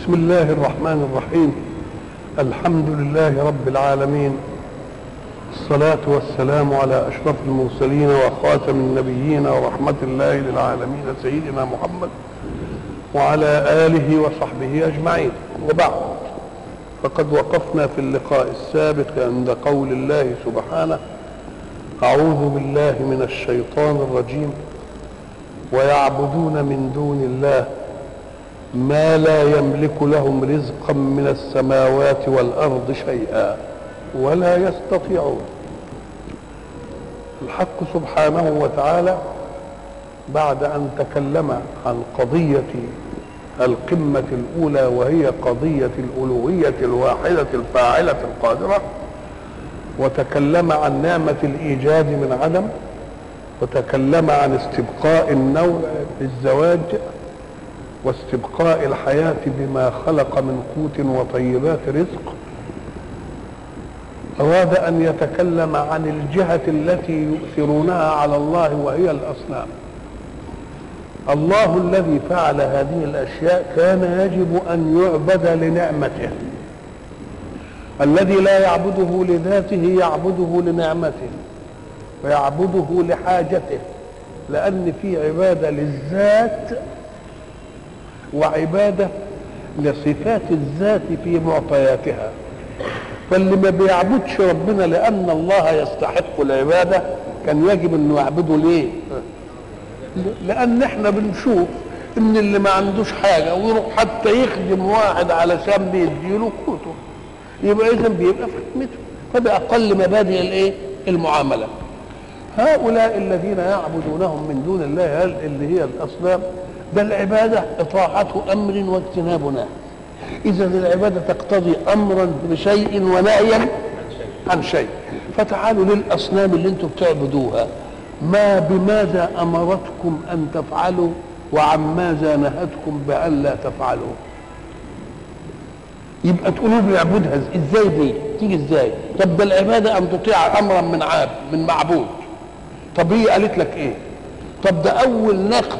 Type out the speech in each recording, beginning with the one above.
بسم الله الرحمن الرحيم الحمد لله رب العالمين الصلاة والسلام على أشرف المرسلين وخاتم النبيين ورحمة الله للعالمين سيدنا محمد وعلى آله وصحبه أجمعين وبعد فقد وقفنا في اللقاء السابق عند قول الله سبحانه أعوذ بالله من الشيطان الرجيم ويعبدون من دون الله ما لا يملك لهم رزقا من السماوات والارض شيئا ولا يستطيعون الحق سبحانه وتعالى بعد ان تكلم عن قضيه القمه الاولى وهي قضيه الالوهيه الواحده الفاعله القادره وتكلم عن نعمه الايجاد من عدم وتكلم عن استبقاء النوع بالزواج واستبقاء الحياة بما خلق من قوت وطيبات رزق أراد أن يتكلم عن الجهة التي يؤثرونها على الله وهي الأصنام الله الذي فعل هذه الأشياء كان يجب أن يعبد لنعمته الذي لا يعبده لذاته يعبده لنعمته ويعبده لحاجته لأن في عبادة للذات وعبادة لصفات الذات في معطياتها فاللي ما بيعبدش ربنا لأن الله يستحق العبادة كان يجب أنه يعبده ليه لأن احنا بنشوف ان اللي ما عندوش حاجة ويروح حتى يخدم واحد علشان بيديله قوته يبقى إذا بيبقى في خدمته فبأقل مبادئ الايه المعاملة هؤلاء الذين يعبدونهم من دون الله اللي هي الأصنام ده العبادة إطاعة أمر واجتناب نهي إذا العبادة تقتضي أمرا بشيء ونهيا عن شيء فتعالوا للأصنام اللي أنتم بتعبدوها ما بماذا أمرتكم أن تفعلوا وعن ماذا نهتكم بألا تفعلوا يبقى تقولوا لي نعبدها ازاي دي تيجي ازاي طب ده العباده ان تطيع امرا من عاب من معبود طب هي قالت لك ايه طب ده اول نقد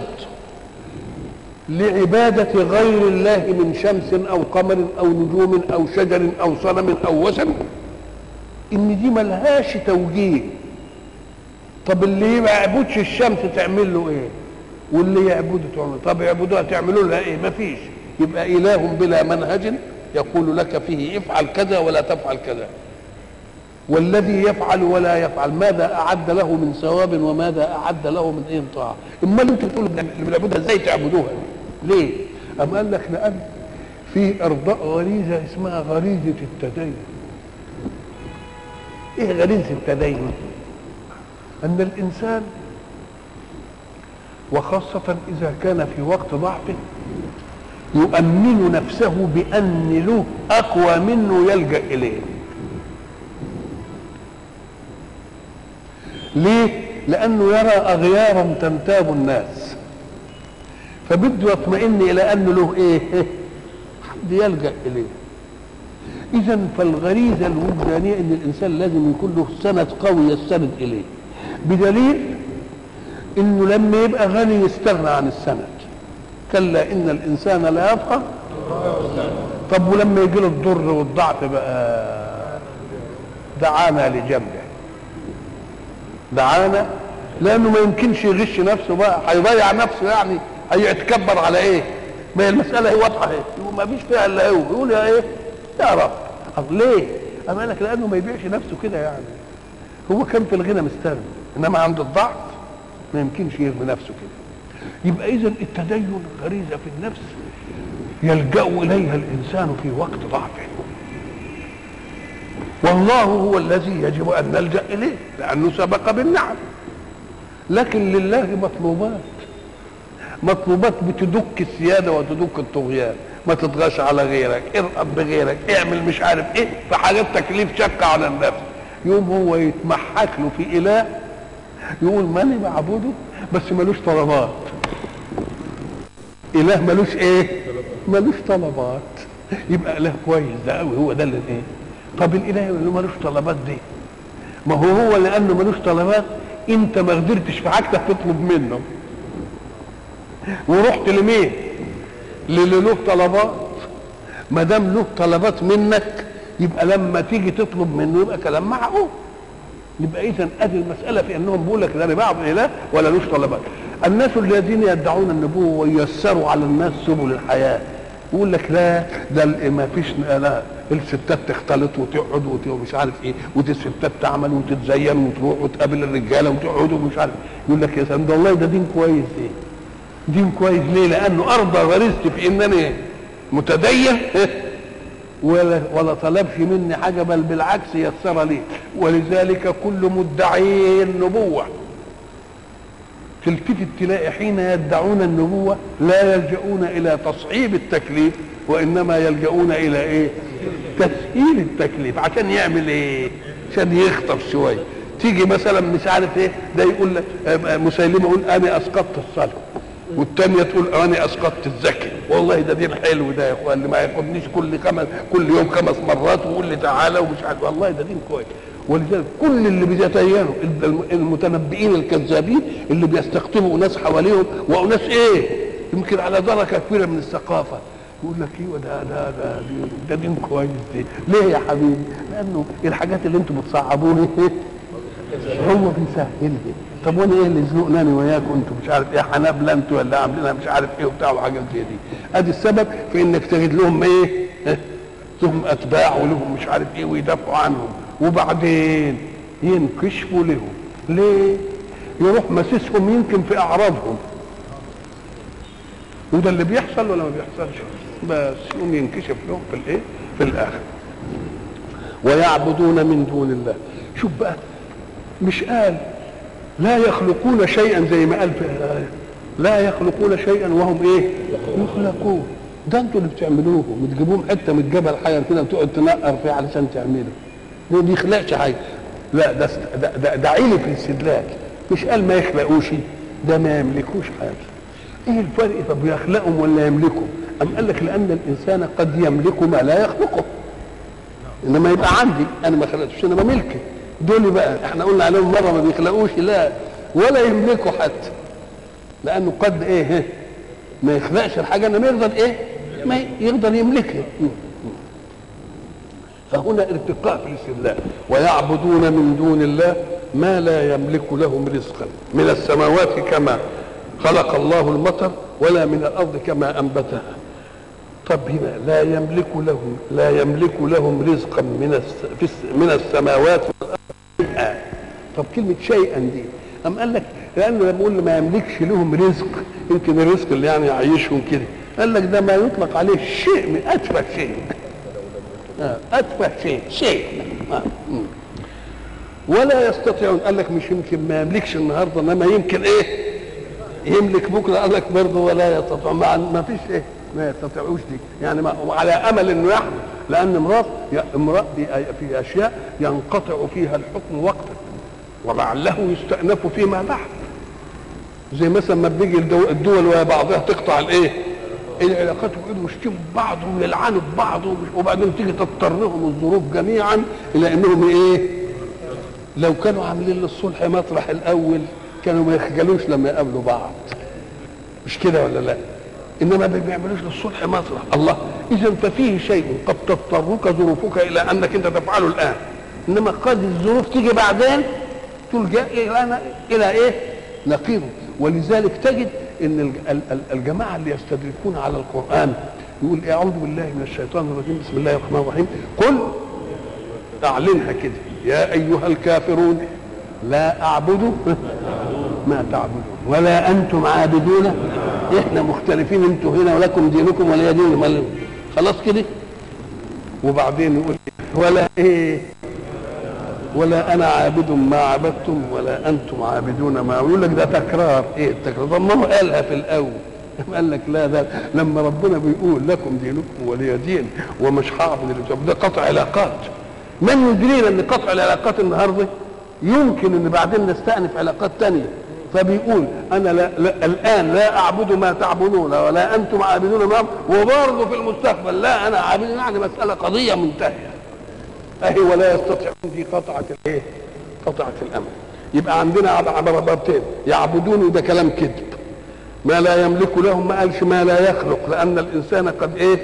لعبادة غير الله من شمس أو قمر أو نجوم أو شجر أو صنم أو وثن إن دي ملهاش توجيه طب اللي ما يعبدش الشمس تعمل له إيه؟ واللي يعبده تعمل طب يعبدوها تعملوا لها إيه؟ مفيش يبقى إله بلا منهج يقول لك فيه افعل كذا ولا تفعل كذا والذي يفعل ولا يفعل ماذا اعد له من ثواب وماذا اعد له من ايه طاعه امال انتوا تقولوا اللي بنعبدها ازاي تعبدوها ليه ام قال لك لان في ارضاء غريزه اسمها غريزه التدين ايه غريزه التدين ان الانسان وخاصة إذا كان في وقت ضعفه يؤمن نفسه بأن له أقوى منه يلجأ إليه ليه لانه يرى اغيارا تنتاب الناس فبده يطمئن الى ان له ايه حد يلجا اليه اذا فالغريزه الوجدانيه ان الانسان لازم يكون له سند قوي يستند اليه بدليل انه لما يبقى غني يستغنى عن السند كلا ان الانسان لا يبقى طب ولما يجي له الضر والضعف بقى دعانا لجنبه دعانا لانه ما يمكنش يغش نفسه بقى هيضيع نفسه يعني هيتكبر على ايه ما هي المساله هي واضحه اهي ما فيش فيها الا هو يقول يا ايه يا رب طب ليه اما لك لانه ما يبيعش نفسه كده يعني هو كان في الغنى مستغني انما عند الضعف ما يمكنش يرمي نفسه كده يبقى اذا التدين غريزه في النفس يلجا اليها الانسان في وقت ضعفه والله هو الذي يجب ان نلجا اليه لانه سبق بالنعم لكن لله مطلوبات مطلوبات بتدك السياده وتدك الطغيان ما تطغاش على غيرك ارقب بغيرك اعمل مش عارف ايه في حاجات تكليف شق على النفس يوم هو يتمحك له في اله يقول ماني بعبده بس ملوش طلبات اله ملوش ايه ملوش طلبات يبقى اله كويس ده قوي هو ده اللي ايه طب الاله اللي ملوش طلبات دي ما هو هو لانه ملوش طلبات انت ما قدرتش في حاجتك تطلب منه ورحت لمين للي له طلبات ما دام له طلبات منك يبقى لما تيجي تطلب منه يبقى كلام معقول يبقى اذا ادي المساله في انهم بيقول لك لا بعض اله ولا لوش طلبات الناس الذين يدعون النبوه وييسروا على الناس سبل الحياه يقول لك لا ده ما فيش لا الستات تختلط وتقعد ومش عارف ايه ودي الستات تعمل وتتزين وتروح وتقابل الرجاله وتقعد ومش عارف يقول لك يا سلام ده والله ده دين كويس ايه دين كويس ليه لانه ارضى غريزتي في انني متدين ولا ولا طلبش مني حاجه بل بالعكس يسر لي ولذلك كل مدعي النبوه تلتفت تلاقي حين يدعون النبوه لا يلجؤون الى تصعيب التكليف وانما يلجؤون الى ايه؟ تسهيل التكليف عشان يعمل ايه؟ عشان يخطف شويه تيجي مثلا مش عارف ايه ده يقول لك مسيلمه يقول انا اسقطت الصلاه والثانيه تقول انا اسقطت الزكاه والله ده دين حلو ده يا اخوان اللي ما ياخدنيش كل خمس كل يوم خمس مرات ويقول لي تعالى ومش عارف والله ده دين كويس ولذلك كل اللي بيتينوا المتنبئين الكذابين اللي بيستقطبوا ناس حواليهم وناس ايه يمكن على درجه كبيره من الثقافه يقول لك ايوه ده ده ده ده دين كويس دي ليه يا حبيبي؟ لانه الحاجات اللي انتم بتصعبوني هو بيسهل لي طب وانا ايه اللي يزنقني وياكم انتوا مش عارف ايه حنابله انتوا ولا عاملينها مش عارف ايه وبتاع وحاجات زي دي ادي السبب في انك تجد لهم ايه لهم اتباع ولهم مش عارف ايه ويدافعوا عنهم وبعدين ينكشفوا لهم ليه يروح مسيسهم يمكن في اعراضهم وده اللي بيحصل ولا ما بيحصلش بس يقوم ينكشف لهم في الايه في الاخر ويعبدون من دون الله شوف بقى مش قال لا يخلقون شيئا زي ما قال في الآية لا يخلقون شيئا وهم ايه يخلقون ده انتوا اللي بتعملوه بتجيبوهم حته من الجبل حاجه كده وتقعد تنقر فيها علشان تعمله ده ما بيخلقش حاجه لا ده ده, ده, ده عيلي في الاستدلال مش قال ما يخلقوش ده ما يملكوش حاجه ايه الفرق طب يخلقهم ولا يملكهم ام قال لك لان الانسان قد يملك ما لا يخلقه انما يبقى عندي انا ما خلقتوش انما ملكي دول بقى احنا قلنا عليهم مره ما بيخلقوش لا ولا يملكوا حتى لانه قد ايه ما يخلقش الحاجه انما يقدر ايه ما يقدر يملكها فهنا ارتقاء في الاستدلال ويعبدون من دون الله ما لا يملك لهم رزقا من السماوات كما خلق الله المطر ولا من الارض كما انبتها طب هنا لا يملك لهم لا يملك لهم رزقا من من السماوات والارض طب كلمه شيئا دي أم قال لك لانه لما يقول ما يملكش لهم رزق يمكن الرزق اللي يعني يعيشهم كده قال لك ده ما يطلق عليه شيء من اتفه شيء اتفه شيء شيء ولا يستطيعون قال لك مش يمكن ما يملكش النهارده انما يمكن ايه يملك بكره قال لك برضه ولا يستطيع ما فيش ايه ما يستطيعوش دي يعني ما على امل انه يحدث لان امراه امراه في اشياء ينقطع فيها الحكم وقتا ولعله يستأنف فيما بعد زي مثلا ما بيجي الدول ويا بعضها تقطع الايه العلاقات ويقعدوا يشتموا بعض ويلعنوا ببعض وبعدين تيجي تضطرهم الظروف جميعا الى انهم ايه لو كانوا عاملين للصلح مطرح الاول كانوا ما يخجلوش لما يقابلوا بعض مش كده ولا لا انما ما بيعملوش للصلح مطرح الله اذا ففيه شيء قد تضطرك ظروفك الى انك انت تفعله الان انما قد الظروف تيجي بعدين تلجا الى الى ايه نقيضه ولذلك تجد ان الجماعه اللي يستدركون على القران يقول اعوذ بالله من الشيطان الرجيم بسم الله الرحمن الرحيم قل اعلنها كده يا ايها الكافرون لا اعبد ما تعبدون ولا انتم عابدون احنا مختلفين انتوا هنا ولكم دينكم ولي دين خلاص كده وبعدين يقول ولا ايه ولا انا عابد ما عبدتم ولا انتم عابدون ما يقول لك ده تكرار ايه التكرار طب ما هو قالها في الاول قال لك لا ده لما ربنا بيقول لكم دينكم ولي دين ومش هعبد اللي ده قطع علاقات من يدرينا ان قطع العلاقات النهارده يمكن ان بعدين نستأنف علاقات تانية فبيقول انا لا, لا الان لا اعبد ما تعبدون ولا انتم عابدون ما وبرضه في المستقبل لا انا عابد يعني مساله قضيه منتهيه اهي ولا يستطيعون في قطعه الايه؟ قطعه الامر يبقى عندنا عبارتين يعبدون ده كلام كذب ما لا يملك لهم ما قالش ما لا يخلق لان الانسان قد ايه؟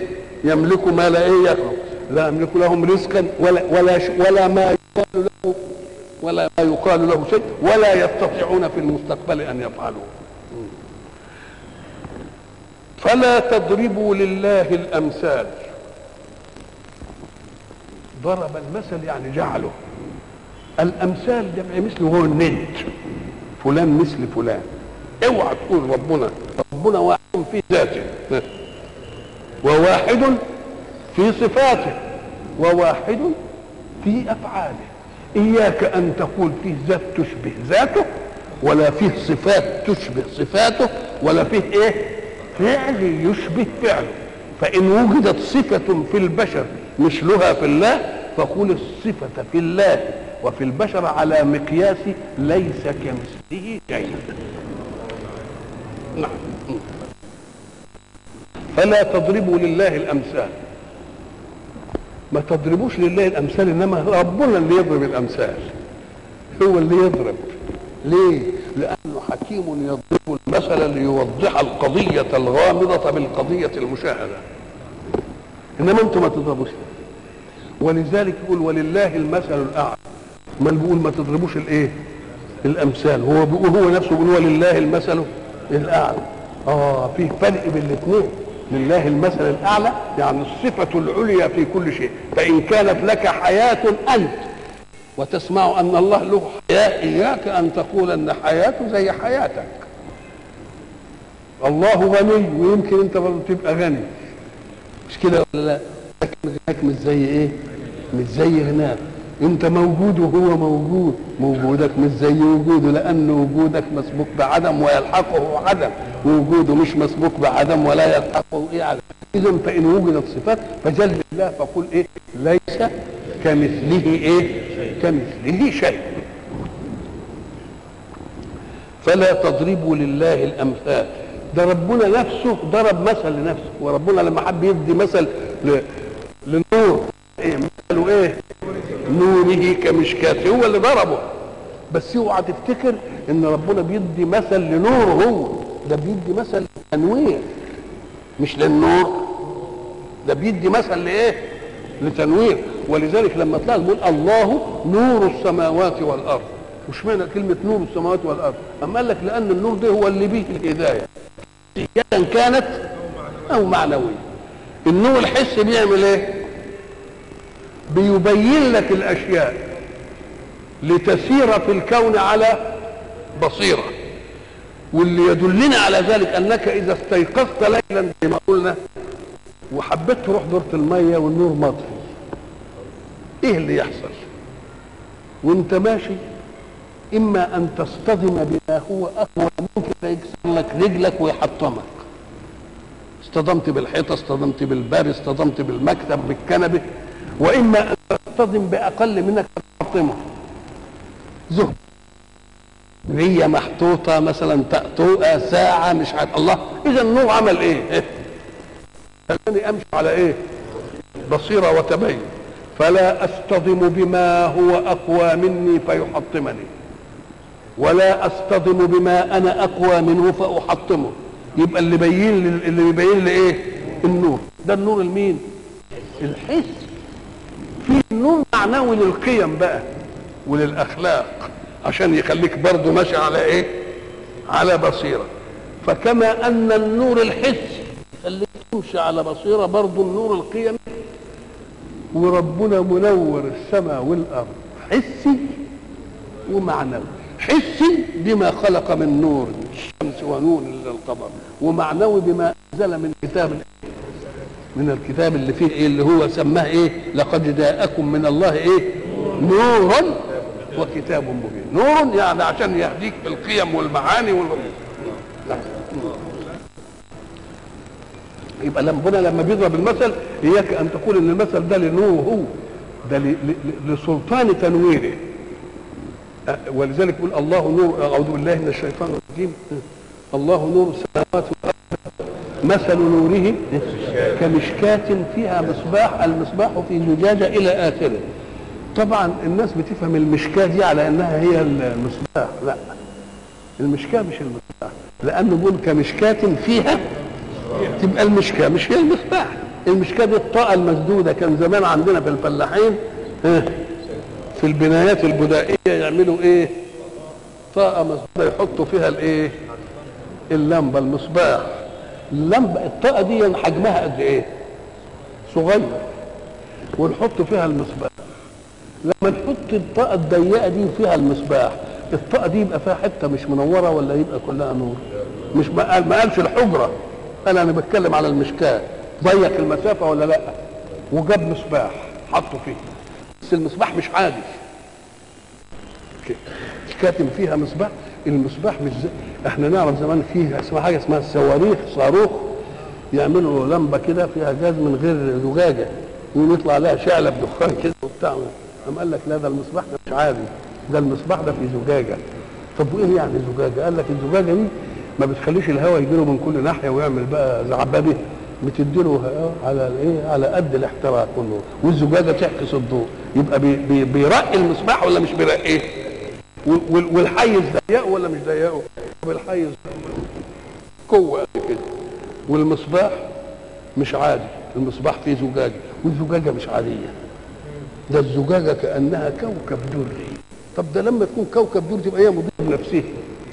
يملك ما لا ايه يخلق لا يملك لهم رزقا ولا ولا ش- ولا ما يقال له ولا ما يقال له شيء ولا يستطيعون في المستقبل ان يفعلوا فلا تضربوا لله الامثال ضرب المثل يعني جعله الامثال جمع مثل هو الند فلان مثل فلان اوعى تقول ربنا ربنا واحد في ذاته وواحد في صفاته وواحد في افعاله اياك ان تقول فيه ذات تشبه ذاته ولا فيه صفات تشبه صفاته ولا فيه ايه فعل يشبه فعله فان وجدت صفه في البشر مثلها في الله فقل الصفه في الله وفي البشر على مقياس ليس كمثله شيء نعم فلا تضربوا لله الامثال ما تضربوش لله الامثال انما ربنا اللي يضرب الامثال هو اللي يضرب ليه لانه حكيم يضرب المثل ليوضح القضيه الغامضه بالقضيه المشاهده انما انتم ما تضربوش ولذلك يقول ولله المثل الاعلى ما بيقول ما تضربوش الايه الامثال هو بيقول هو نفسه بيقول ولله المثل الاعلى اه في فرق بين الاثنين لله المثل الاعلى يعني الصفه العليا في كل شيء فان كانت لك حياه انت وتسمع ان الله له حياه اياك ان تقول ان حياته زي حياتك الله غني ويمكن انت برضه تبقى غني مش كده ولا لا لكن غناك مش زي ايه مش زي غناك انت موجود وهو موجود وجودك مش زي وجوده لان وجودك مسبوق بعدم ويلحقه عدم ووجوده مش مسبوق بعدم ولا يلحقه ايه عدم اذا فان وجدت صفات فجل الله فقل ايه ليس كمثله ايه كمثله شيء فلا تضربوا لله الامثال ده ربنا نفسه ضرب مثل لنفسه وربنا لما حب يدي مثل ل... للنور ايه مثله ايه نوره كمشكاة هو اللي ضربه بس اوعى تفتكر ان ربنا بيدي مثل لنور هو ده بيدي مثل تنوير مش للنور ده بيدي مثل لايه لتنوير ولذلك لما طلع بيقول الله نور السماوات والارض مش معنى كلمه نور السماوات والارض اما قال لك لان النور ده هو اللي به الهدايه حسية كانت او معنويه النور الحسي بيعمل ايه بيبين لك الاشياء لتسير في الكون على بصيره واللي يدلنا على ذلك انك اذا استيقظت ليلا زي ما قلنا وحبيت تروح دورة المية والنور مطفي ايه اللي يحصل وانت ماشي اما ان تصطدم بما هو اقوى ممكن يكسر لك رجلك ويحطمك اصطدمت بالحيطه اصطدمت بالباب اصطدمت بالمكتب بالكنبه واما ان تصطدم باقل منك فتحطمه زهد هي محطوطه مثلا تأتوقة ساعه مش عارف الله اذا النور عمل ايه خلاني امشي على ايه بصيره وتبين فلا اصطدم بما هو اقوى مني فيحطمني ولا اصطدم بما انا اقوى منه فاحطمه يبقى اللي بين اللي بيبين لي ايه النور ده النور المين الحس في نور معنوي للقيم بقى وللاخلاق عشان يخليك برضه ماشي على ايه على بصيره فكما ان النور الحسي يخليك تمشي على بصيره برضه النور القيمي وربنا منور السماء والارض حسي ومعنوي حسي بما خلق من نور الشمس ونور القمر ومعنوي بما انزل من كتاب من الكتاب اللي فيه ايه اللي هو سماه ايه لقد جاءكم من الله ايه نور وكتاب مبين نور يعني عشان يهديك بالقيم والمعاني وال... يبقى ربنا لما بيضرب المثل اياك ان تقول ان المثل ده لنور هو ده ل... ل... لسلطان تنويره ولذلك يقول الله نور اعوذ بالله من الشيطان الرجيم الله نور السماوات والارض مثل نوره كمشكاة فيها مصباح المصباح في زجاجة إلى آخره طبعا الناس بتفهم المشكاة دي على أنها هي المصباح لا المشكاة مش المصباح لأنه بيقول كمشكاة فيها تبقى المشكاة مش هي المصباح المشكاه دي الطاقه المسدوده كان زمان عندنا في الفلاحين ها، في البنايات البدائيه يعملوا ايه طاقه مسدوده يحطوا فيها الايه اللمبه المصباح اللمبه الطاقه دي حجمها قد ايه صغير ونحط فيها المصباح لما نحط الطاقه الضيقه دي فيها المصباح الطاقه دي يبقى فيها حته مش منوره ولا يبقى كلها نور مش ما قال ما قالش الحجره انا انا بتكلم على المشكاه ضيق المسافه ولا لا وجاب مصباح حطه فيه بس المصباح مش عادي كاتم فيها مصباح المصباح مش زي احنا نعرف زمان فيه اسمها حاجه اسمها الصواريخ صاروخ يعملوا لمبه كده فيها غاز من غير زجاجه يقوم يطلع لها شعلب دخان كده وبتاع قام قال لك لا ده المصباح ده مش عادي ده المصباح ده في زجاجه طب وايه يعني زجاجه؟ قال لك الزجاجه دي ما بتخليش الهواء يجي له من كل ناحيه ويعمل بقى زعبابه بتدي له على الايه على قد الاحتراق والنور والزجاجه تعكس الضوء يبقى بي بي بيرقي المصباح ولا مش بيرقيه؟ وال- وال- والحيز ضيقه ولا مش ضيقه؟ طب الحيز قوه قد كده والمصباح مش عادي المصباح فيه زجاجه والزجاجه مش عاديه ده الزجاجه كانها كوكب دري طب ده لما تكون كوكب دري تبقى هي مضيئه بنفسها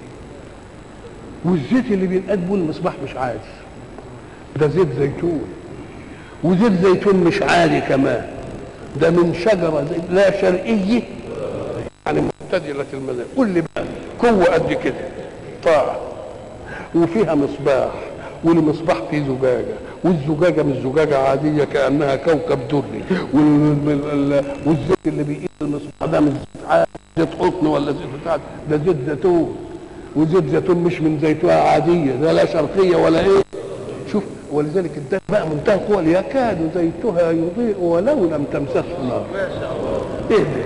والزيت اللي بينقاد بيه المصباح مش عادي ده زيت زيتون وزيت زيتون مش عادي كمان ده من شجره زي لا شرقيه يعني معتدله المذاق كل بقى قوه قد كده طاعه وفيها مصباح والمصباح فيه زجاجه والزجاجه مش زجاجه عاديه كانها كوكب دري وال- ال- والزيت اللي بيقيد المصباح ده مش زيت عادي زيت قطن ولا زيت بتاع ده زيت زيتون وزيت زيتون مش من زيتونه عاديه ده لا شرقيه ولا ايه شوف ولذلك ده بقى منتهى القوه يكاد زيتها يضيء ولو لم تمسسه النار ايه ده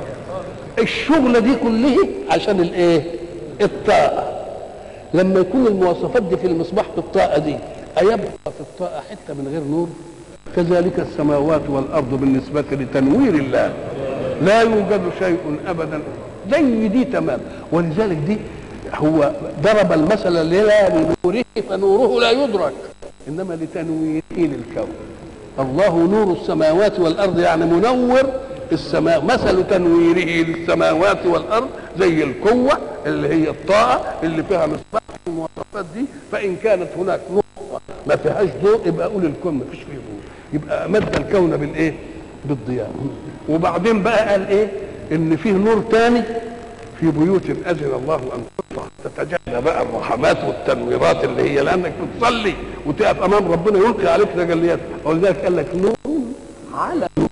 الشغله دي كلها عشان الايه الطاقه لما يكون المواصفات دي في المصباح بالطاقه دي ايبقى في الطاقه حته من غير نور كذلك السماوات والارض بالنسبه لتنوير الله لا يوجد شيء ابدا زي دي تمام ولذلك دي هو ضرب المثل لا لنوره فنوره لا يدرك انما لتنويره للكون الله نور السماوات والارض يعني منور السماء مثل تنويره للسماوات والارض زي القوه اللي هي الطاقه اللي فيها مصباح المواصفات دي فان كانت هناك نقطه ما فيهاش ضوء يبقى قول الكون ما فيش فيه ضوء يبقى مد الكون بالايه؟ بالضياء وبعدين بقى قال ايه؟ ان فيه نور تاني في بيوت اذن الله ان تطلع تتجلى بقى الرحمات والتنويرات اللي هي لانك بتصلي وتقف امام ربنا يلقي عليك تجليات ولذلك قال لك نور على نور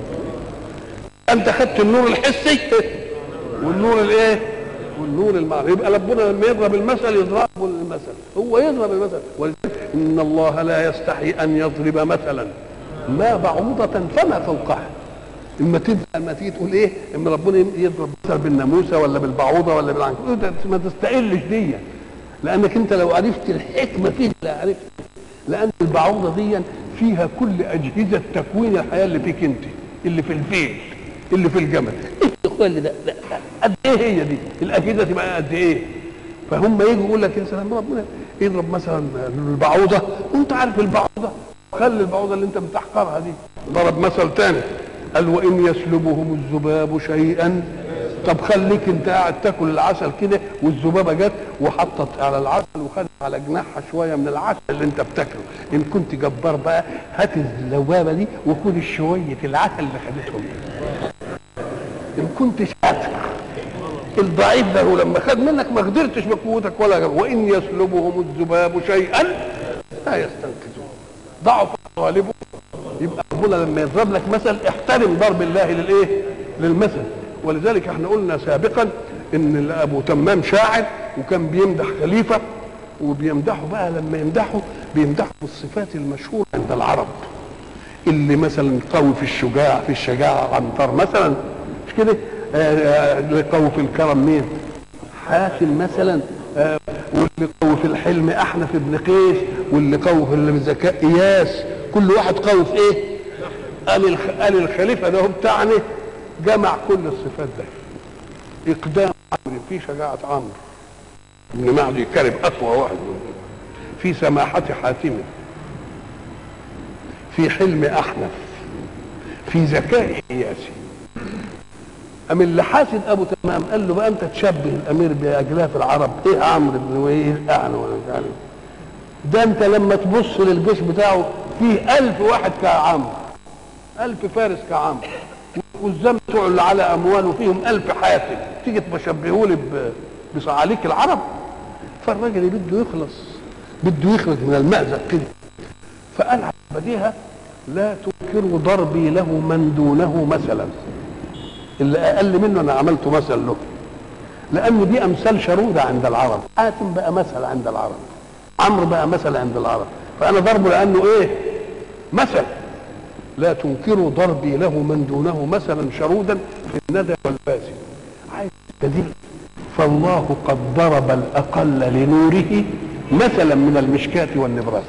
انت خدت النور الحسي والنور الايه والنور المعنوي يبقى ربنا لما يضرب المثل يضربه المثل هو يضرب المثل ولذلك ان الله لا يستحي ان يضرب مثلا ما بعوضة فما فوقها اما تبقى اما تيجي تقول ايه اما ربنا يضرب مثلا بالناموسه ولا بالبعوضه ولا بالعنكبوت ده ما تستقلش دي لانك انت لو عرفت الحكمه فيه لا عرفت لان البعوضه دي فيها كل اجهزه تكوين الحياه اللي فيك انت اللي في الفيل اللي في الجمل ايه يا اخويا اللي ده, ده قد ايه هي دي الاجهزه تبقى قد ايه فهم يجوا يقول لك يا سلام ربنا يضرب مثلا البعوضه وانت عارف البعوضه خلي البعوضه اللي انت بتحقرها دي ضرب مثل تاني قال وان يسلبهم الذباب شيئا طب خليك انت قاعد تاكل العسل كده والذبابه جت وحطت على العسل وخدت على جناحها شويه من العسل اللي انت بتاكله ان كنت جبار بقى هات الذبابه دي وكل شويه العسل اللي خدتهم ان كنت شاطر الضعيف ده هو لما خد منك ما قدرتش بقوتك ولا غير. وان يسلبهم الذباب شيئا لا يستنقذون ضعف غالبه يبقى ربنا لما يضرب لك مثل احترم ضرب الله للايه؟ للمثل ولذلك احنا قلنا سابقا ان ابو تمام شاعر وكان بيمدح خليفه وبيمدحه بقى لما يمدحه بيمدحه بالصفات المشهوره عند العرب اللي مثلا قوي في الشجاع في الشجاعه عنتر مثلا مش كده؟ آه، آه، اللي قوي في الكرم مين؟ حاتم مثلا آه، واللي قوي في الحلم احنف بن قيس واللي قوي في الذكاء اياس كل واحد قوي في ايه؟ قال الخ... قال الخليفه ده هو بتاعنا جمع كل الصفات ده اقدام عمرو في شجاعه عمرو ابن معدي كرب اقوى واحد في سماحه حاتم في حلم احنف في ذكاء حياسي أم اللي حاسد ابو تمام قال له بقى انت تشبه الامير باجلاف العرب ايه عمرو بن وايه اعنى ولا مش عارف ده انت لما تبص للجيش بتاعه فيه ألف واحد كعمرو ألف فارس كعمرو والزم بتوع اللي على اموال فيهم ألف حاسد تيجي تشبهه لي بصعاليك العرب فالراجل بده يخلص بده يخرج من المأزق كده فقال بديها لا تنكروا ضربي له من دونه مثلا اللي اقل منه انا عملته مثل له لان دي امثال شروده عند العرب حاتم بقى مثل عند العرب عمرو بقى مثل عند العرب فانا ضربه لانه ايه مثل لا تنكروا ضربي له من دونه مثلا شرودا في الندى والباسي عايز دليل فالله قد ضرب الاقل لنوره مثلا من المشكاة والنبراس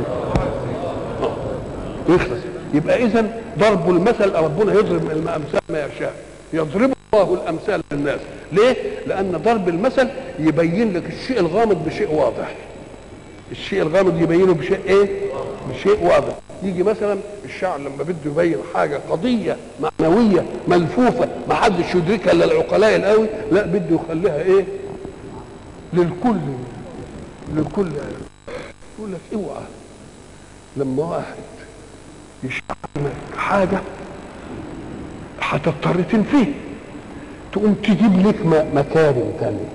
يخلص يبقى اذا ضرب المثل ربنا يضرب الامثال ما يشاء يضرب الله الامثال للناس ليه لان ضرب المثل يبين لك الشيء الغامض بشيء واضح الشيء الغامض يبينه بشيء ايه بشيء واضح يجي مثلا الشاعر لما بده يبين حاجه قضيه معنويه ملفوفه ما حدش يدركها الا العقلاء القوي لا بده يخليها ايه للكل للكل يقول لك اوعى لما واحد يشعر حاجه هتضطر تنفيه تقوم تجيب لك مكارم تانية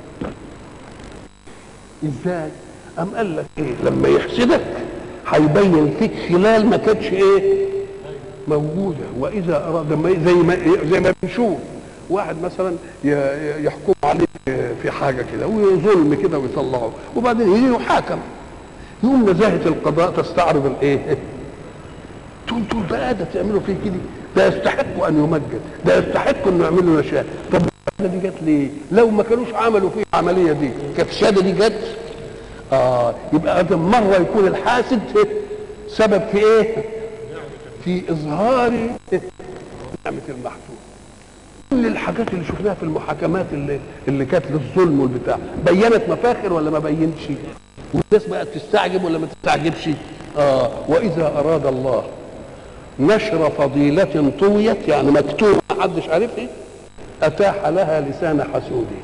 ازاي ام قال لك ايه لما يحسدك هيبين فيك خلال ما كانتش ايه موجوده واذا اراد ما زي ما زي ما بنشوف واحد مثلا يحكم عليه في حاجه كده وظلم كده ويطلعه وبعدين يجي يحاكم يقوم نزاهه القضاء تستعرض الايه تقول تقول ده ده تعملوا فيه كده ده يستحق ان يمجد ده يستحق انه يعملوا نشاء طب الشهاده دي جت ليه؟ لو ما كانوش عملوا فيه العمليه دي كانت الشهاده دي جت اه يبقى ده مره يكون الحاسد سبب في ايه؟ في اظهار نعمه المحسود كل الحاجات اللي شفناها في المحاكمات اللي اللي كانت للظلم والبتاع بينت مفاخر ولا ما بينتش والناس بقت تستعجب ولا ما تستعجبش اه واذا اراد الله نشر فضيلة طويت يعني مكتوبة ما حدش عارفها أتاح لها لسان حسودي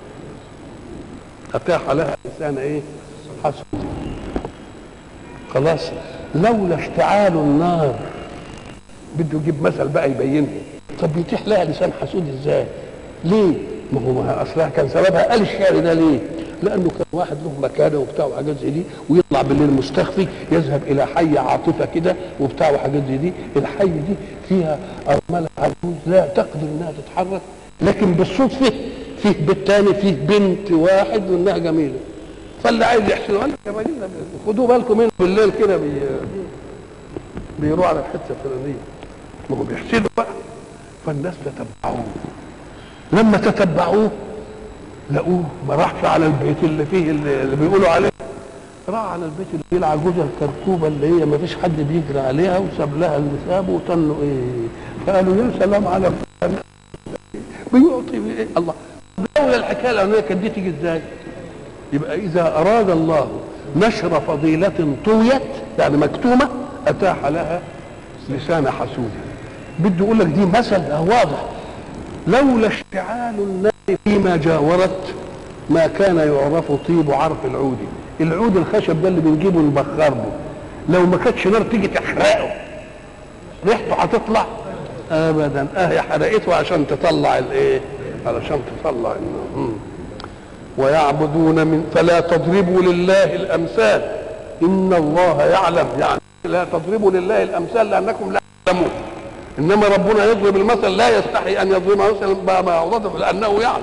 أتاح لها لسان إيه؟ حسودي خلاص لولا اشتعال النار بده يجيب مثل بقى يبينها طب يتيح لها لسان حسود ازاي؟ ليه؟ ما هو ما اصلها كان سببها قال الشعر ده ليه؟ لانه كان واحد له مكانه وبتاع وحاجات زي دي ويطلع بالليل مستخفي يذهب الى حي عاطفه كده وبتاع وحاجات زي دي الحي دي فيها ارمله عجوز لا تقدر انها تتحرك لكن بالصدفه فيه بيت تاني فيه بنت واحد وانها جميله فاللي عايز يحسن قال لك يا راجل خدوا بالكم منه بالليل كده بي بيروح على الحته الفلانيه ما هو بيحسدوا بقى فالناس تتبعوه لما تتبعوه لقوه ما راحش على البيت اللي فيه اللي, اللي بيقولوا عليه راح على البيت اللي فيه العجوزه الكركوبه اللي هي ما فيش حد بيجري عليها وساب لها اللي سابه وطنوا ايه فقالوا يا سلام على فلان بيعطي ايه الله لولا الحكايه الاولانيه كانت دي تيجي ازاي؟ يبقى اذا اراد الله نشر فضيلة طويت يعني مكتومة اتاح لها لسان حسود بده يقول لك دي مثل واضح لولا اشتعال النار فيما جاورت ما كان يعرف طيب عرف العود العود الخشب ده اللي بنجيبه نبخر به لو ما كانتش نار تيجي تحرقه ريحته هتطلع ابدا اه حرقته عشان تطلع الايه علشان تطلع النار ويعبدون من فلا تضربوا لله الامثال ان الله يعلم يعني لا تضربوا لله الامثال لانكم لا تعلمون انما ربنا يضرب المثل لا يستحي ان يضرب مثلا ما يعرضه لانه يعلم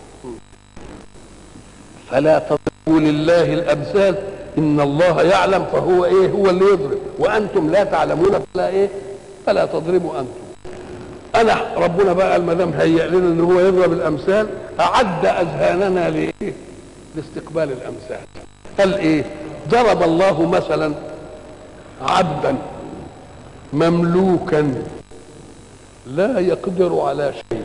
فلا تضربوا لله الامثال ان الله يعلم فهو ايه هو اللي يضرب وانتم لا تعلمون فلا ايه فلا تضربوا انتم انا ربنا بقى ما دام هيئ لنا ان هو يضرب الامثال اعد اذهاننا لايه لاستقبال الامثال قال ايه ضرب الله مثلا عبدا مملوكا لا يقدر على شيء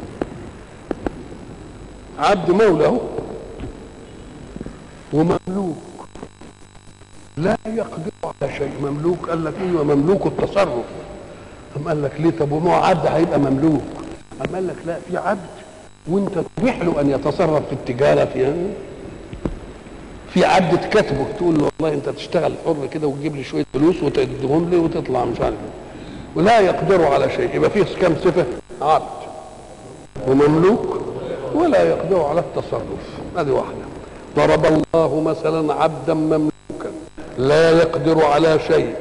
عبد مولى ومملوك لا يقدر على على شيء مملوك قال لك ايوه مملوك التصرف قام قال لك ليه طب وما هو عبد هيبقى مملوك قام قال لك لا في عبد وانت تبيح له ان يتصرف في التجاره في في عبد تكاتبه تقول له والله انت تشتغل حر كده وتجيب لي شويه فلوس وتديهم لي وتطلع مش عارف ولا يقدر على شيء يبقى فيه كم صفه عبد ومملوك ولا يقدر على التصرف هذه واحده ضرب الله مثلا عبدا مملوكا لا يقدر على شيء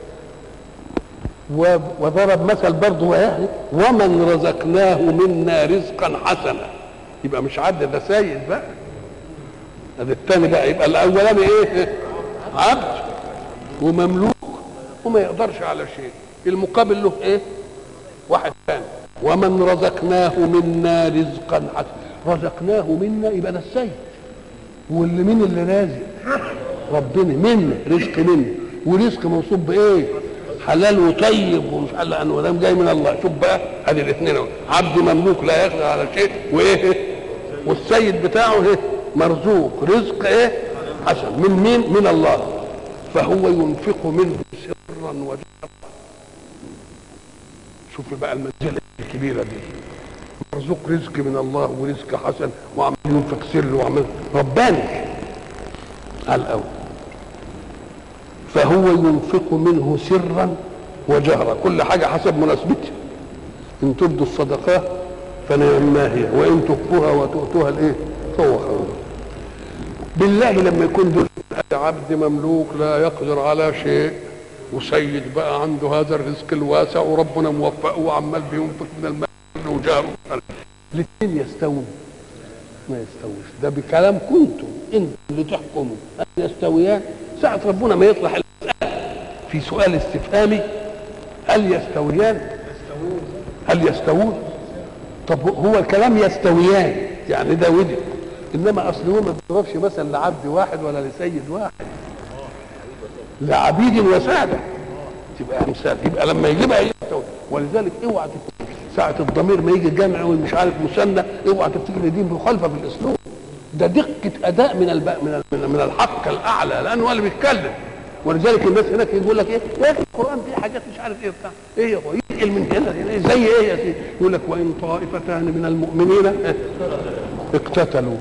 وضرب مثل برضه ويهلك ومن رزقناه منا رزقا حسنا يبقى مش عبد ده سيد بقى هذا الثاني بقى يبقى الاولاني ايه عبد ومملوك وما يقدرش على شيء المقابل له ايه واحد ثاني ومن رزقناه منا رزقا حسنا رزقناه منا يبقى ده السيد واللي مين اللي رازق ربنا منا رزق منا ورزق موصوف بايه حلال وطيب ومش قال انه دام جاي من الله شوف بقى ادي الاثنين عبد مملوك لا يقدر على شيء وايه والسيد بتاعه ايه مرزوق رزق ايه حسن من مين من الله فهو ينفق منه سرا وجهرا شوف بقى المنزله الكبيره دي مرزوق رزق من الله ورزق حسن وعمال ينفق سر وعمال رباني على الاول فهو ينفق منه سرا وجهرا كل حاجه حسب مناسبتها ان تبدوا الصدقات فنعم ما هي وان تخفوها وتؤتوها الايه فهو خير بالله لما يكون دول عبد مملوك لا يقدر على شيء وسيد بقى عنده هذا الرزق الواسع وربنا موفقه وعمال بينفق من المال وجاره الاثنين يستوون ما يستويش ده بكلام كنتم انتم اللي تحكموا هل يستويان ساعة ربنا ما يطرح المسألة في سؤال استفهامي هل يستويان هل يستوون طب هو الكلام يستويان يعني ده ودي انما اصل هو ما بيضربش مثلا لعبد واحد ولا لسيد واحد لعبيد وساده تبقى امثال يبقى لما يجيبها يستوي ولذلك اوعى ساعة الضمير ما يجي جمع ومش عارف مثنى اوعى تفتكر دي مخالفة في الاسلوب ده دقة اداء من الب... من من, من الحق الاعلى لانه هو اللي بيتكلم ولذلك الناس هناك يقول لك ايه يا اخي القران فيه حاجات مش عارف ايه بتاع ايه هو ينقل من هنا زي ايه يا سيدي يقول لك وان طائفتان من المؤمنين اقتتلوا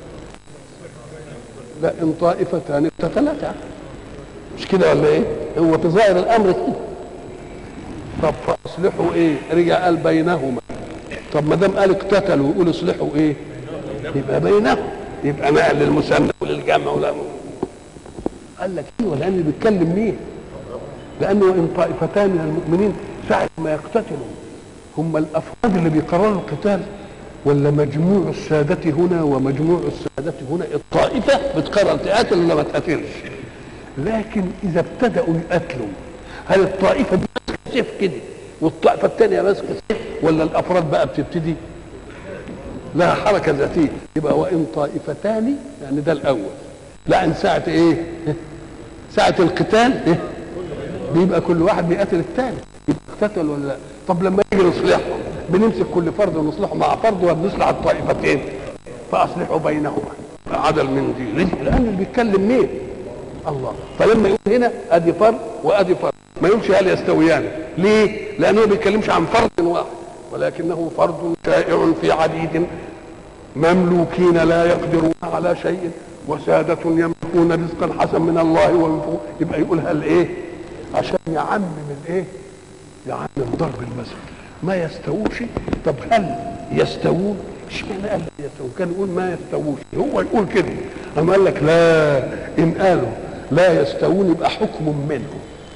لا ان طائفتان اقتتلتا مش كده ولا ايه هو في ظاهر الامر كده طب فاصلحوا ايه رجع قال بينهما طب ما دام قال اقتتلوا يقول اصلحوا ايه يبقى بينهم يبقى نقل للمثنى وللجمع ولا قال لك ايوه لان بيتكلم مين لانه ان طائفتان من المؤمنين ساعه ما يقتتلوا هم الافراد اللي بيقرروا القتال ولا مجموع السادة هنا ومجموع السادة هنا الطائفة بتقرر تقاتل ولا ما تقاتلش لكن إذا ابتدأوا يقاتلوا هل الطائفة دي ماسكة سيف كده والطائفة الثانية ماسكة سيف ولا الأفراد بقى بتبتدي لها حركة ذاتية يبقى وإن طائفتان يعني ده الأول لا ساعة إيه؟ ساعة القتال إيه؟ بيبقى كل واحد بيقاتل الثاني يبقى اقتتل ولا لا طب لما يجي نصلحهم بنمسك كل فرد ونصلحه مع فرد وبنصلح الطائفتين فاصلحوا بينهما عدل من دي لان اللي بيتكلم مين الله فلما يقول هنا ادي فرد وادي فرد ما يقولش هل يستويان ليه لانه ما بيتكلمش عن فرد واحد ولكنه فرد شائع في عديد مملوكين لا يقدرون على شيء وسادة يملكون رزقا حسن من الله وينفقون يبقى يقول هل ايه عشان يعمم الايه يعمم ضرب المثل ما يستووش طب هل يستوون اشمعنى قال يستوون كان يقول ما يستووش هو يقول كده اما قال لك لا ان قالوا لا يستوون يبقى حكم منه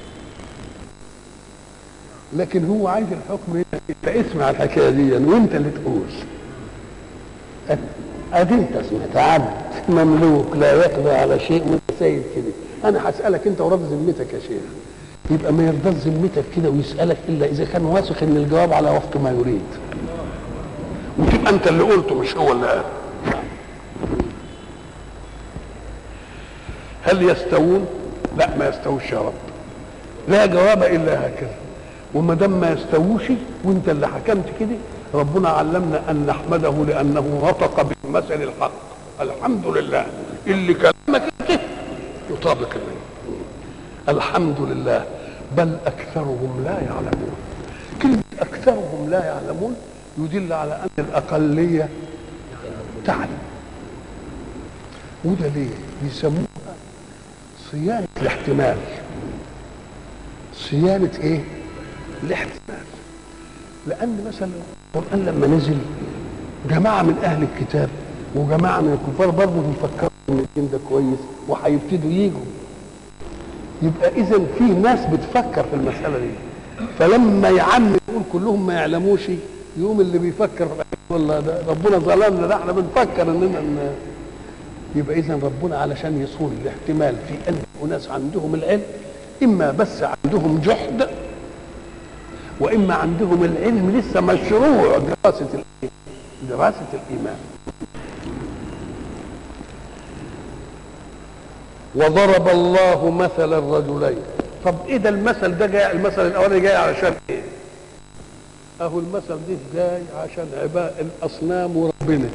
لكن هو عايز الحكم هنا انت اسمع الحكايه دي وانت اللي تقول ادي انت سمعت عبد مملوك لا يقضي على شيء وانت سيد كده انا هسالك انت وراضي ذمتك يا شيخ يبقى ما يرضاش ذمتك كده ويسالك الا اذا كان واثق ان الجواب على وفق ما يريد وتبقى انت اللي قلته مش هو اللي قال هل يستوون لا ما يستووش يا رب لا جواب الا هكذا وما دام ما يستووش وانت اللي حكمت كده ربنا علمنا ان نحمده لانه نطق بالمثل الحق الحمد لله اللي كلامك انت يطابق الله الحمد لله بل اكثرهم لا يعلمون كلمه اكثرهم لا يعلمون يدل على ان الاقليه تعلم وده ليه بيسموها صيانه الاحتمال صيانه ايه الاحتمال لان مثلا القران لما نزل جماعه من اهل الكتاب وجماعه من الكفار برضه بيفكروا ان الدين ده كويس وهيبتدوا يجوا يبقى اذا في ناس بتفكر في المساله دي فلما يعم يقول كلهم ما يعلموش يقوم اللي بيفكر والله ده ربنا ظلمنا ده احنا بنفكر اننا ن... يبقى اذا ربنا علشان يصون الاحتمال في ان اناس عندهم العلم اما بس عندهم جحد واما عندهم العلم لسه مشروع دراسه الايه؟ دراسه الايمان وضرب الله مثل الرجلين طب ايه ده المثل ده جاي المثل الاولاني جاي علشان ايه اهو المثل ده جاي عشان عباء الاصنام وربنا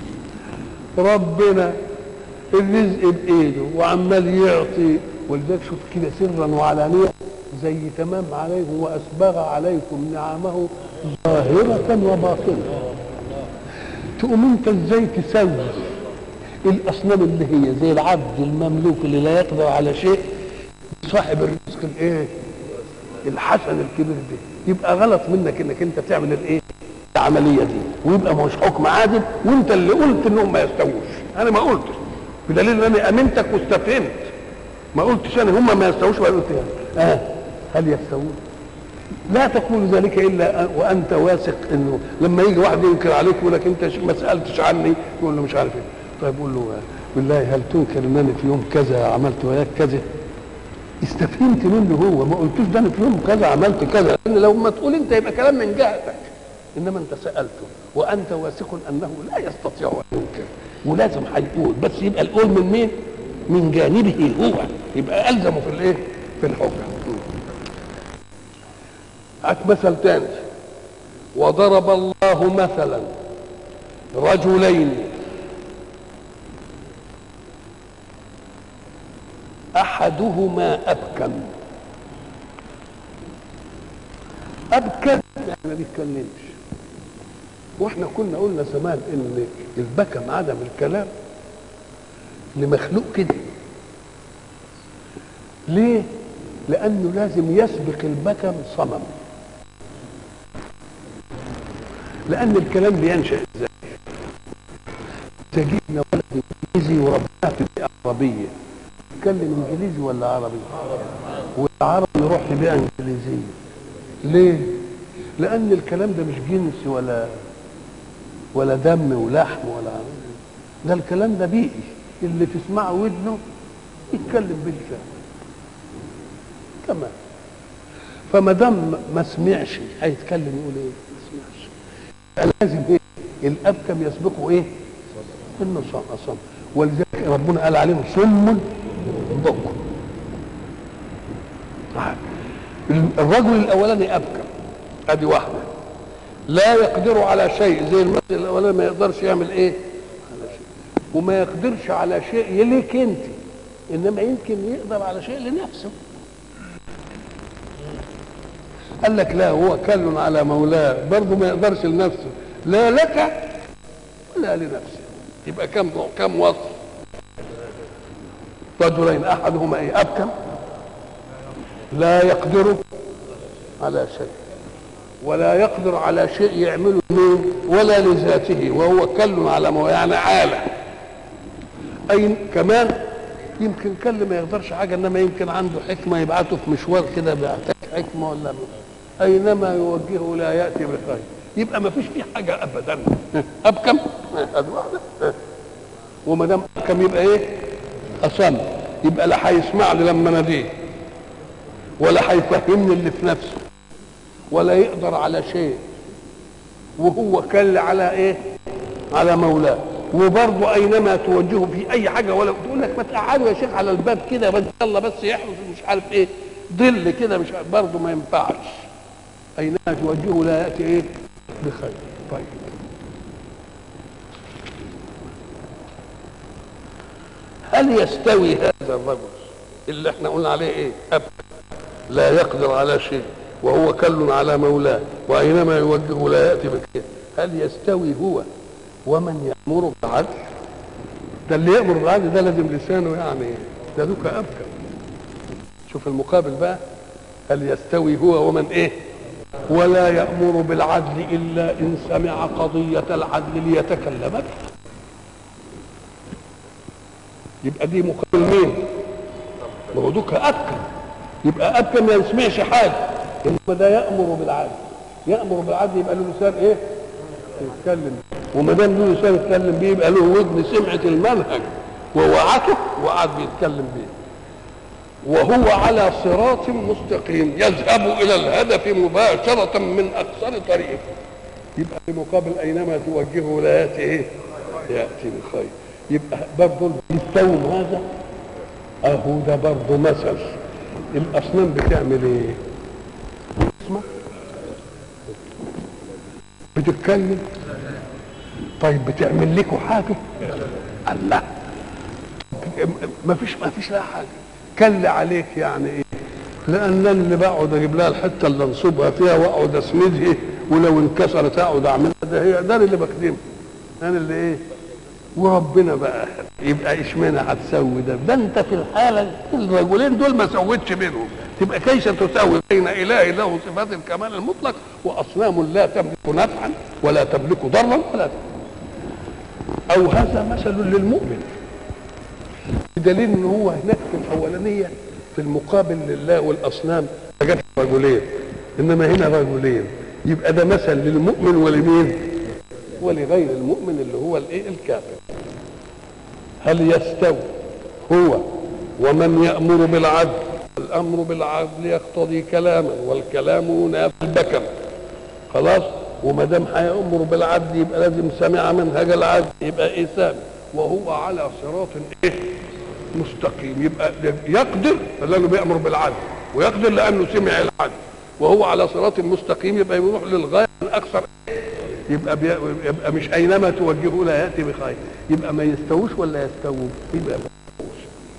ربنا الرزق بايده وعمال يعطي ولذلك شوف كده سرا وعلانيه زي تمام عليكم واسبغ عليكم نعمه ظاهره وباطنه تقوم انت ازاي تسوي الاصنام اللي هي زي العبد المملوك اللي لا يقدر على شيء صاحب الرزق الايه الحسن الكبير ده يبقى غلط منك انك انت تعمل الايه العمليه دي ويبقى مش حكم عادل وانت اللي قلت انهم ما يستووش انا ما قلتش بدليل ان انا امنتك واستفهمت ما قلتش انا هم ما يستووش ولا قلت يعني. اه هل يستوون لا تقول ذلك الا وانت واثق انه لما يجي واحد ينكر عليك يقول لك انت ما سالتش عني يقول له مش عارف ايه طيب قول له بالله هل تنكر ان انا في يوم كذا عملت وياك كذا استفهمت منه هو ما قلتوش ده انا في يوم كذا عملت كذا لان لو ما تقول انت يبقى كلام من جهتك انما انت سالته وانت واثق انه لا يستطيع ان ينكر ولازم هيقول بس يبقى القول من مين؟ من جانبه هو يبقى الزمه في الايه؟ في الحكم هات مثل تاني وضرب الله مثلا رجلين احدهما ابكم ابكم يعني ما بيتكلمش واحنا كنا قلنا زمان ان البكم عدم الكلام لمخلوق كده ليه لانه لازم يسبق البكم صمم لان الكلام بينشا ازاي تجينا ولد انجليزي وربنا في بيئه عربيه يتكلم انجليزي ولا عربي والعربي يروح في بيئه انجليزيه ليه لان الكلام ده مش جنسي ولا ولا دم ولحم ولا ده الكلام ده بيئي اللي تسمعه ودنه يتكلم بالفعل تمام فما دام ما سمعش هيتكلم يقول ايه؟ ما سمعش لازم ايه؟ الابكم يسبقه ايه؟ انه صم صم ولذلك ربنا قال عليهم صم بكم الرجل الاولاني ابكم ادي واحده لا يقدر على شيء زي المثل الاولاني ما يقدرش يعمل ايه؟ على شيء وما يقدرش على شيء يليك انت انما يمكن يقدر على شيء لنفسه قال لك لا هو كل على مولاه برضه ما يقدرش لنفسه لا لك ولا لنفسه يبقى كم كم وصف رجلين احدهما ايه ابكم لا يقدر على شيء ولا يقدر على شيء يعمله مين ولا لذاته وهو كل على مولاه يعني عاله اي كمان يمكن كل ما يقدرش حاجه انما يمكن عنده حكمه يبعته في مشوار كده بيحتاج حكمه ولا اينما يوجهه لا ياتي بخير يبقى ما فيش فيه حاجه ابدا ابكم ادي واحده وما دام ابكم يبقى ايه اصم يبقى لا هيسمع لي لما اناديه ولا هيفهمني اللي في نفسه ولا يقدر على شيء وهو كل على ايه على مولاه وبرضه اينما توجهه في اي حاجه ولا تقول لك ما تقعدوا يا شيخ على الباب كده بس يلا بس يحرس مش عارف ايه ظل كده مش برضه ما ينفعش اينما توجهه لا ياتي ايه بخير طيب هل يستوي هذا الرجل اللي احنا قلنا عليه ايه اب لا يقدر على شيء وهو كل على مولاه واينما يوجهه لا ياتي بخير هل يستوي هو ومن يامر بالعدل ده اللي يامر بالعدل ده لازم لسانه يعني ده دوك ابكى شوف المقابل بقى هل يستوي هو ومن ايه ولا يامر بالعدل الا ان سمع قضيه العدل ليتكلم بها يبقى دي مقابل مين ما هو دوك ابكى يبقى ابكى ما يسمعش حاجه انما ده يامر بالعدل يامر بالعدل يبقى له لسان ايه يتكلم وما دام له لسان يتكلم بيه يبقى له ودن سمعت المنهج ووعته وقعد بيتكلم بيه وهو على صراط مستقيم يذهب الى الهدف مباشره من اقصر طريق يبقى في مقابل اينما توجهه لا ياتي ايه ياتي بخير يبقى برضه يستوم هذا اهو ده برضه مثل الاصنام بتعمل ايه اسمع بتتكلم طيب بتعمل لكم حاجه الله ما فيش ما فيش لها حاجه كل عليك يعني ايه لان أنا اللي بقعد اجيب لها الحته اللي انصبها فيها واقعد اسندها ولو انكسرت اقعد اعملها ده هي ده أنا اللي بخدمها انا اللي ايه وربنا بقى يبقى اشمعنى هتسوي ده ده انت في الحاله الرجلين دول ما سويتش بينهم تبقى كيف تساوي بين اله له صفات الكمال المطلق واصنام لا تملك نفعا ولا تملك ضرا ولا او هذا مثل للمؤمن بدليل ان هو هناك في الاولانيه في المقابل لله والاصنام ما جابش رجلين انما هنا رجلين يبقى ده مثل للمؤمن ولمين؟ ولغير المؤمن اللي هو الايه الكافر هل يستوي هو ومن يامر بالعدل الامر بالعدل يقتضي كلاما والكلام ينافي البكم خلاص وما دام هيامر بالعدل يبقى لازم سمع منهج العدل يبقى ايه سامع وهو على صراط ايه مستقيم يبقى يقدر لانه بيامر بالعدل ويقدر لانه سمع العدل وهو على صراط مستقيم يبقى يروح للغايه الاكثر يبقى بي... يبقى مش اينما توجهه لا ياتي بخير يبقى ما يستووش ولا يستووا يبقى ما يستووش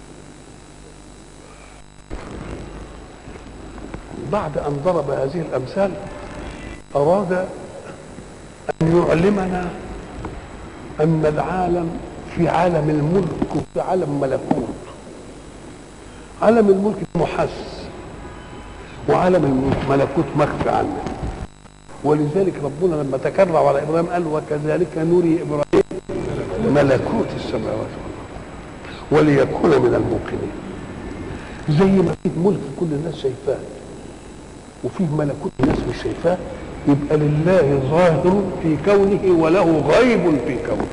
بعد ان ضرب هذه الامثال اراد ان يعلمنا ان العالم في عالم الملك وفي عالم ملكوت عالم الملك محس وعالم الملكوت مخفي عنه ولذلك ربنا لما تكرر على ابراهيم قال وكذلك نري ابراهيم ملكوت السماوات والارض وليكون من الموقنين زي ما فيه ملك كل الناس شايفاه وفيه ملكوت الناس مش شايفاه يبقى لله ظاهر في كونه وله غيب في كونه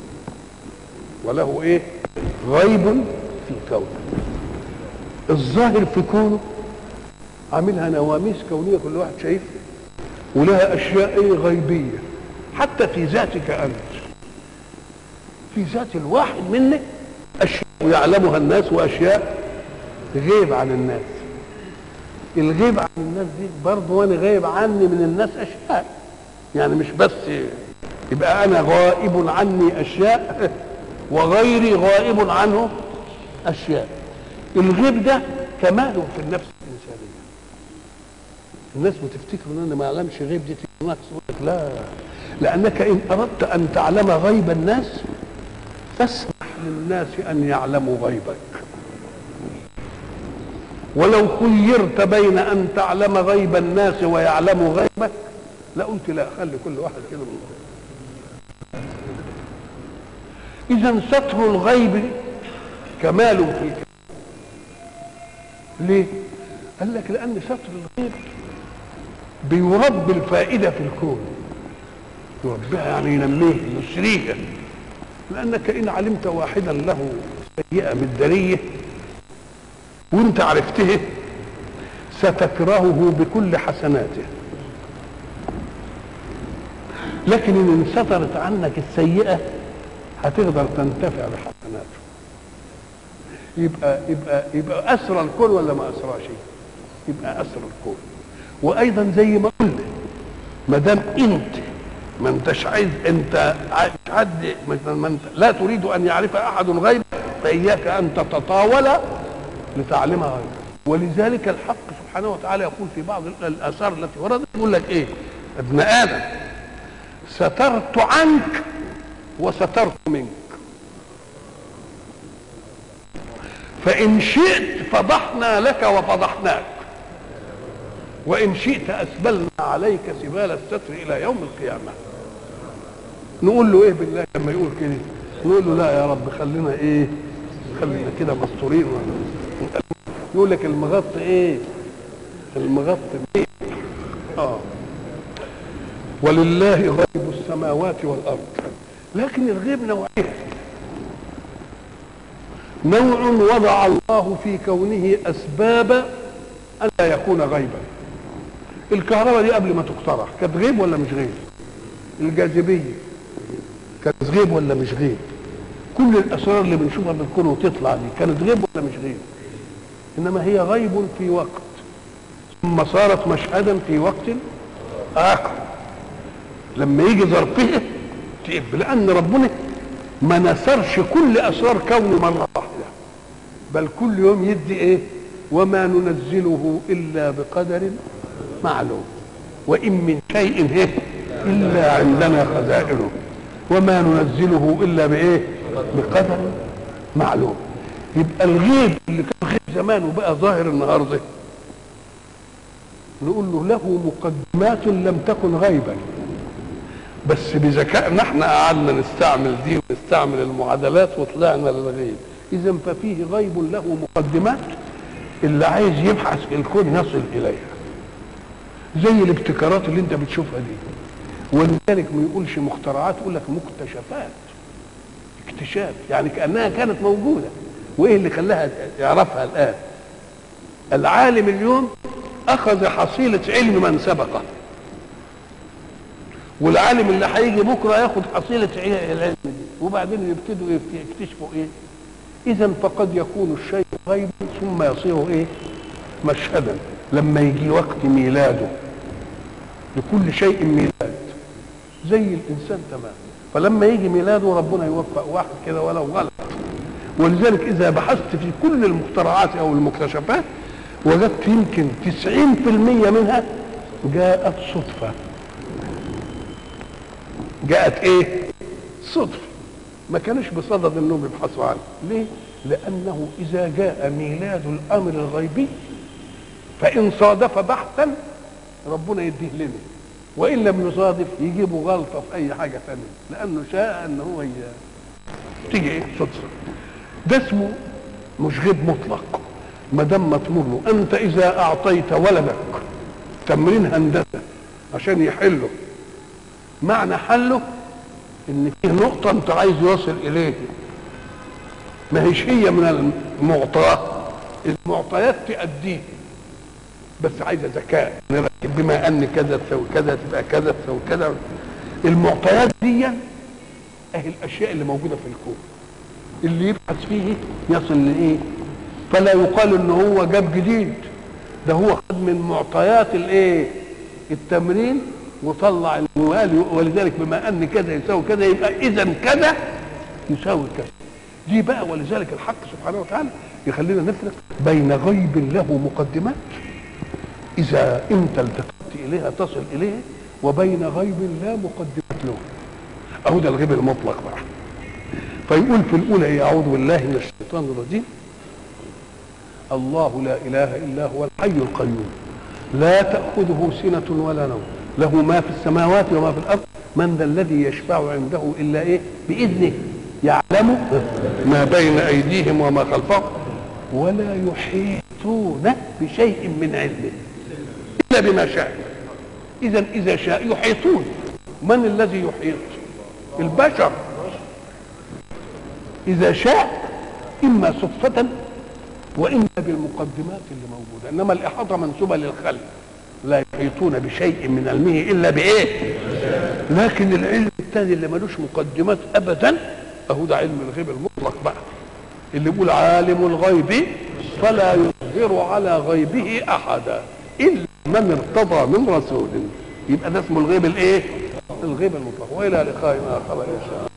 وله ايه غيب في كونه الظاهر في كونه عاملها نواميس كونيه كل واحد شايفها ولها اشياء ايه غيبيه حتى في ذاتك انت في ذات الواحد منك اشياء يعلمها الناس واشياء غيب عن الناس الغيب عن الناس دي برضه وانا غايب عني من الناس اشياء يعني مش بس يبقى انا غائب عني اشياء وغيري غائب عنه اشياء الغيب ده كمال في النفس الانسانيه الناس بتفتكر ان انا ما اعلمش غيب دي نقص لك لا لانك ان اردت ان تعلم غيب الناس فاسمح للناس ان يعلموا غيبك ولو خيرت بين ان تعلم غيب الناس ويعلموا غيبك لقلت لا خلي كل واحد كده من اذا ستر الغيب كمال في الكلام ليه قال لك لان ستر الغيب بيربي الفائده في الكون يربيها يعني ينميه يسريها لانك ان علمت واحدا له سيئه مداريه وانت عرفته ستكرهه بكل حسناته لكن ان انسترت عنك السيئه هتقدر تنتفع بحسناته يبقى يبقى يبقى اسرى الكون ولا ما اسراش يبقى اسرى الكون وايضا زي ما قلنا ما دام انت ما انتش عايز انت حد ما انت لا تريد ان يعرف احد غيبك فاياك ان تتطاول لتعلمها غيرك ولذلك الحق سبحانه وتعالى يقول في بعض الاثار التي وردت يقول لك ايه ابن ادم سترت عنك وسترت منك فان شئت فضحنا لك وفضحناك وان شئت اسبلنا عليك سبال الستر الى يوم القيامه نقول له ايه بالله لما يقول كده نقول له لا يا رب خلينا ايه خلينا كده مستورين يقول لك المغطي ايه المغطي ايه اه ولله غيب السماوات والارض لكن الغيب نوعين نوع وضع الله في كونه اسباب ان لا يكون غيبا الكهرباء دي قبل ما تخترع كانت غيب ولا مش غيب الجاذبيه كانت غيب ولا مش غيب كل الاسرار اللي بنشوفها في الكون وتطلع دي كانت غيب ولا مش غيب انما هي غيب في وقت ثم صارت مشهدا في وقت اخر لما يجي ظرفها تقب لان ربنا ما نثرش كل اسرار كونه مره واحده بل كل يوم يدي ايه وما ننزله الا بقدر معلوم وان من شيء إيه الا عندنا خزائنه وما ننزله الا بايه بقدر معلوم يبقى الغيب اللي كان غيب زمان وبقى ظاهر النهارده نقول له له مقدمات لم تكن غيبا بس بذكائنا احنا قعدنا نستعمل دي ونستعمل المعادلات وطلعنا للغيب اذا ففيه غيب له مقدمات اللي عايز يبحث في الكون يصل اليها زي الابتكارات اللي انت بتشوفها دي ولذلك ما يقولش مخترعات يقول لك مكتشفات اكتشاف يعني كانها كانت موجوده وايه اللي خلاها يعرفها الان العالم اليوم اخذ حصيله علم من سبقه والعالم اللي هيجي بكره ياخد حصيله العلم دي وبعدين يبتدوا يكتشفوا ايه اذا فقد يكون الشيء غيبا ثم يصير ايه مشهدا لما يجي وقت ميلاده لكل شيء ميلاد زي الانسان تمام فلما يجي ميلاده ربنا يوفق واحد كده ولو غلط ولذلك اذا بحثت في كل المخترعات او المكتشفات وجدت يمكن 90% منها جاءت صدفه جاءت ايه صدفه ما كانش بصدد انهم يبحثوا عنه ليه لانه اذا جاء ميلاد الامر الغيبي فان صادف بحثا ربنا يديه لنا وان لم يصادف يجيبوا غلطه في اي حاجه ثانيه لانه شاء ان هو ي... تيجي ايه صدفه ده اسمه مش غيب مطلق ما دام مطمور له انت اذا اعطيت ولدك تمرين هندسه عشان يحله معنى حله ان فيه نقطه انت عايز يوصل اليه ما هيش هي من المعطيات المعطيات تأديه بس عايزه ذكاء نركب بما ان كذا تسوي كذا تبقى كذا تسوي كذا المعطيات دي اهي الاشياء اللي موجوده في الكون اللي يبحث فيه يصل لايه فلا يقال ان هو جاب جديد ده هو خد من معطيات الايه التمرين وطلع الموال ولذلك بما ان كذا يساوي كذا يبقى اذا كذا يساوي كذا دي بقى ولذلك الحق سبحانه وتعالى يخلينا نفرق بين غيب له مقدمات اذا انت التفت اليها تصل اليه وبين غيب لا مقدمات له اهو ده الغيب المطلق بقى فيقول في الاولى اعوذ بالله من الشيطان الرجيم الله لا اله الا هو الحي القيوم لا تاخذه سنه ولا نوم له ما في السماوات وما في الارض من ذا الذي يشفع عنده الا ايه باذنه يعلم ما بين ايديهم وما خلفهم ولا يحيطون بشيء من علمه الا بما شاء اذا اذا شاء يحيطون من الذي يحيط البشر اذا شاء اما صدفه واما بالمقدمات اللي موجوده انما الاحاطه منسوبه للخلق لا يحيطون بشيء من علمه الا بايه لكن العلم الثاني اللي ملوش مقدمات ابدا اهو ده علم الغيب المطلق بقى اللي بيقول عالم الغيب فلا يظهر على غيبه احدا الا من ارتضى من رسول يبقى ده اسمه الغيب الايه الغيب المطلق والى لقاء اخر ان شاء الله